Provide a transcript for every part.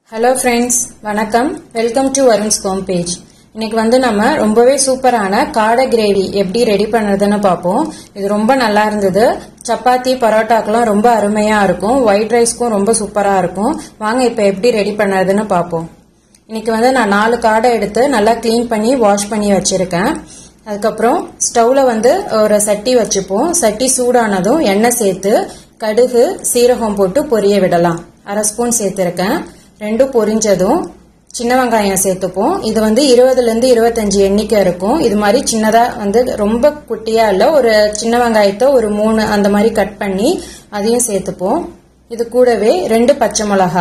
hello friends வணக்கம் welcome to Varun's home page இன்னைக்கு வந்து நம்ம ரொம்பவே சூப்பரான காடை கிரேவி எப்படி ரெடி பண்ணுறதுன்னு பார்ப்போம் இது ரொம்ப நல்லா இருந்தது சப்பாத்தி பரோட்டாக்கெல்லாம் ரொம்ப அருமையாக இருக்கும் ஒயிட் ரைஸ்க்கும் ரொம்ப சூப்பராக இருக்கும் வாங்க இப்போ எப்படி ரெடி பண்ணுறதுன்னு பார்ப்போம் இன்னைக்கு வந்து நான் நாலு காடை எடுத்து நல்லா க்ளீன் பண்ணி வாஷ் பண்ணி வச்சிருக்கேன் அதுக்கப்புறம் ஸ்டவ்ல வந்து ஒரு சட்டி வச்சுப்போம் சட்டி சூடானதும் எண்ணெய் சேர்த்து கடுகு சீரகம் போட்டு பொரிய விடலாம் அரை ஸ்பூன் சேர்த்துருக்கேன் ரெண்டும் பொரிஞ்சதும் சின்ன வெங்காயம் சேர்த்துப்போம் இது வந்து இருபதுலேருந்து இருபத்தஞ்சு எண்ணிக்கை இருக்கும் இது மாதிரி சின்னதாக வந்து ரொம்ப குட்டியாக இல்லை ஒரு சின்ன வெங்காயத்தை ஒரு மூணு அந்த மாதிரி கட் பண்ணி அதையும் சேர்த்துப்போம் இது கூடவே ரெண்டு பச்சை மிளகா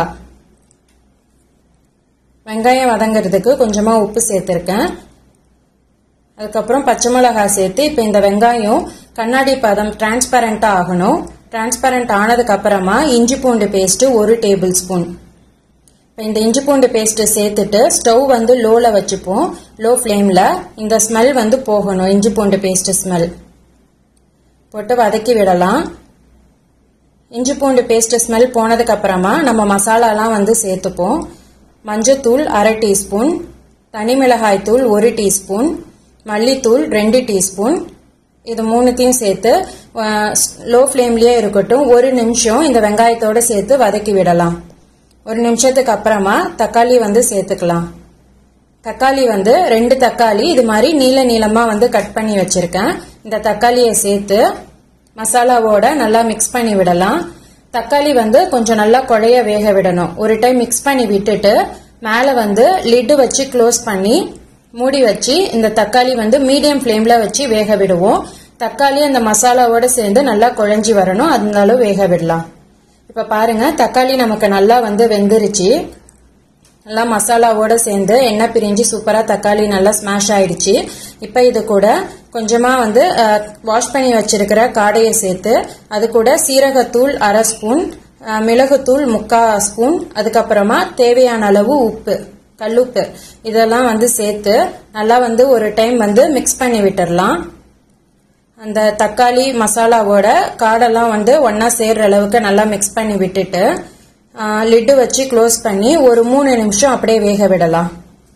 வெங்காயம் வதங்கிறதுக்கு கொஞ்சமாக உப்பு சேர்த்துருக்கேன் அதுக்கப்புறம் பச்சை மிளகாய் சேர்த்து இப்போ இந்த வெங்காயம் கண்ணாடி பதம் டிரான்ஸ்பரண்டாக ஆகணும் டிரான்ஸ்பரண்ட் ஆனதுக்கு அப்புறமா இஞ்சி பூண்டு பேஸ்ட் ஒரு டேபிள் ஸ்பூன் இப்போ இந்த இஞ்சி பூண்டு பேஸ்ட் சேர்த்துட்டு ஸ்டவ் வந்து லோவில் வச்சுப்போம் லோ ஃப்ளேமில் இந்த ஸ்மெல் வந்து போகணும் இஞ்சி பூண்டு பேஸ்ட் ஸ்மெல் போட்டு வதக்கி விடலாம் இஞ்சி பூண்டு பேஸ்ட் ஸ்மெல் போனதுக்கு அப்புறமா நம்ம மசாலாலாம் வந்து சேர்த்துப்போம் மஞ்சத்தூள் அரை டீஸ்பூன் தனி மிளகாய் தூள் ஒரு டீஸ்பூன் மல்லித்தூள் ரெண்டு டீஸ்பூன் இது மூணுத்தையும் சேர்த்து லோ ஃப்ளேம்லேயே இருக்கட்டும் ஒரு நிமிஷம் இந்த வெங்காயத்தோடு சேர்த்து வதக்கி விடலாம் ஒரு நிமிஷத்துக்கு அப்புறமா தக்காளி வந்து சேர்த்துக்கலாம் தக்காளி வந்து ரெண்டு தக்காளி இது மாதிரி நீல நீளமாக வந்து கட் பண்ணி வச்சிருக்கேன் இந்த தக்காளியை சேர்த்து மசாலாவோட நல்லா மிக்ஸ் பண்ணி விடலாம் தக்காளி வந்து கொஞ்சம் நல்லா குழைய வேக விடணும் ஒரு டைம் மிக்ஸ் பண்ணி விட்டுட்டு மேலே வந்து லிட்டு வச்சு க்ளோஸ் பண்ணி மூடி வச்சு இந்த தக்காளி வந்து மீடியம் ஃப்ளேமில் வச்சு வேக விடுவோம் தக்காளி அந்த மசாலாவோட சேர்ந்து நல்லா குழஞ்சி வரணும் அதனால வேக விடலாம் இப்போ பாருங்க தக்காளி நமக்கு நல்லா வந்து வெந்துருச்சு நல்லா மசாலாவோட சேர்ந்து எண்ணெய் பிரிஞ்சு சூப்பராக தக்காளி நல்லா ஸ்மாஷ் ஆயிடுச்சு இப்போ இது கூட கொஞ்சமாக வந்து வாஷ் பண்ணி வச்சிருக்கிற காடையை சேர்த்து அது கூட சீரகத்தூள் அரை ஸ்பூன் மிளகுத்தூள் முக்கா ஸ்பூன் அதுக்கப்புறமா தேவையான அளவு உப்பு கல்லுப்பு இதெல்லாம் வந்து சேர்த்து நல்லா வந்து ஒரு டைம் வந்து மிக்ஸ் பண்ணி விட்டுடலாம் அந்த தக்காளி மசாலாவோட காடெல்லாம் வந்து ஒன்றா சேர்ற அளவுக்கு நல்லா மிக்ஸ் பண்ணி விட்டுட்டு லிட்டு வச்சு க்ளோஸ் பண்ணி ஒரு மூணு நிமிஷம் அப்படியே வேக விடலாம்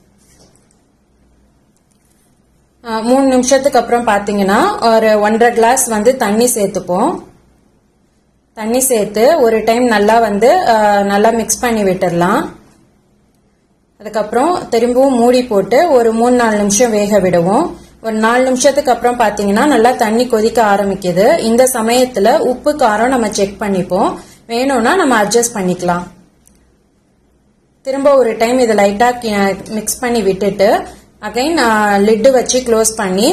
மூணு நிமிஷத்துக்கு அப்புறம் பார்த்தீங்கன்னா ஒரு ஒன்றரை கிளாஸ் வந்து தண்ணி சேர்த்துப்போம் தண்ணி சேர்த்து ஒரு டைம் நல்லா வந்து நல்லா மிக்ஸ் பண்ணி விட்டுடலாம் அதுக்கப்புறம் திரும்பவும் மூடி போட்டு ஒரு மூணு நாலு நிமிஷம் வேக விடுவோம் ஒரு நாலு நிமிஷத்துக்கு அப்புறம் பார்த்தீங்கன்னா நல்லா தண்ணி கொதிக்க ஆரம்பிக்குது இந்த சமயத்தில் உப்பு காரம் நம்ம செக் பண்ணிப்போம் வேணும்னா நம்ம அட்ஜஸ்ட் பண்ணிக்கலாம் திரும்ப ஒரு டைம் இதை லைட்டாக மிக்ஸ் பண்ணி விட்டுட்டு அகைன் லிட்டு வச்சு க்ளோஸ் பண்ணி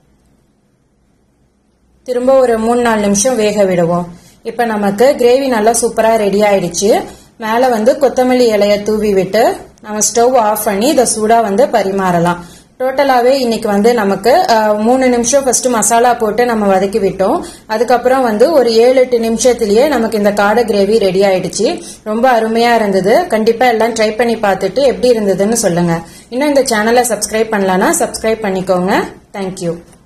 திரும்ப ஒரு மூணு நாலு நிமிஷம் வேக விடுவோம் இப்போ நமக்கு கிரேவி நல்லா சூப்பராக ரெடி ஆயிடுச்சு மேலே வந்து கொத்தமல்லி இலையை தூவி விட்டு நம்ம ஸ்டவ் ஆஃப் பண்ணி இதை சூடாக வந்து பரிமாறலாம் டோட்டலாகவே இன்னைக்கு வந்து நமக்கு மூணு நிமிஷம் ஃபர்ஸ்ட் மசாலா போட்டு நம்ம வதக்கி விட்டோம் அதுக்கப்புறம் வந்து ஒரு ஏழு எட்டு நிமிஷத்துலயே நமக்கு இந்த காடை கிரேவி ரெடி ஆயிடுச்சு ரொம்ப அருமையா இருந்தது கண்டிப்பா எல்லாம் ட்ரை பண்ணி பார்த்துட்டு எப்படி இருந்ததுன்னு சொல்லுங்க இன்னும் இந்த சேனலை சப்ஸ்கிரைப் பண்ணலன்னா சப்ஸ்கிரைப் பண்ணிக்கோங்க தேங்க்யூ